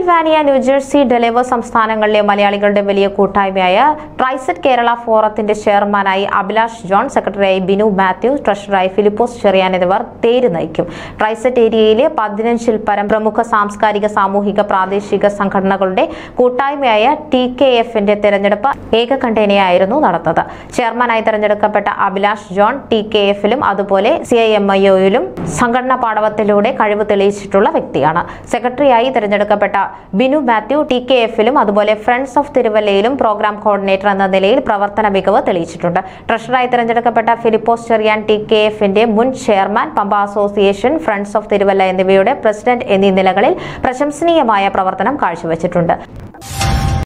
Pennsylvania New Jersey deliver സംസ്ഥാനങ്ങളിലെ മലയാളികളുടെ വലിയ കൂട്ടായ്മയായ ട്രൈസെറ്റ് കേരള ഫോറത്തിന്റെ ചെയർമാനായി അഭിലാഷ് ജോൺ സെക്രട്ടറിയായി ബിനു മാത്യു ട്രഷററായി ഫിലിപ്പോസ് ചെറിയാൻ എന്നിവർ തേര് നയിക്കും ട്രൈസെറ്റ് ഏരിയയിലെ പതിനഞ്ചിൽ പരം പ്രമുഖ സാംസ്കാരിക സാമൂഹിക പ്രാദേശിക സംഘടനകളുടെ കൂട്ടായ്മയായ ടി കെ എഫിന്റെ തെരഞ്ഞെടുപ്പ് ഏകകണ്ഠേനയായിരുന്നു നടന്നത് ചെയർമാനായി തെരഞ്ഞെടുക്കപ്പെട്ട അഭിലാഷ് ജോൺ ടി കെ എഫിലും അതുപോലെ സി ഐ എം ഐ ഒയിലും സംഘടനാ പാടവത്തിലൂടെ കഴിവ് തെളിയിച്ചിട്ടുള്ള വ്യക്തിയാണ് സെക്രട്ടറിയായി തെരഞ്ഞെടുക്കപ്പെട്ട ബിനു മാത്യു ടി കെ എഫിലും അതുപോലെ ഫ്രണ്ട്സ് ഓഫ് തിരുവല്ലയിലും പ്രോഗ്രാം കോർഡിനേറ്റർ എന്ന നിലയിൽ പ്രവർത്തന മികവ് തെളിയിച്ചിട്ടുണ്ട് ട്രഷറായി തെരഞ്ഞെടുക്കപ്പെട്ട ഫിലിപ്പോസ് ചെറിയാൻ ടി കെ എഫിന്റെ മുൻ chairman Pampa association friends of Thiruvalla എന്നിവയുടെ പ്രസിഡന്റ് എന്നീ നിലകളിൽ പ്രശംസനീയമായ പ്രവർത്തനം കാഴ്ചവെച്ചിട്ടുണ്ട്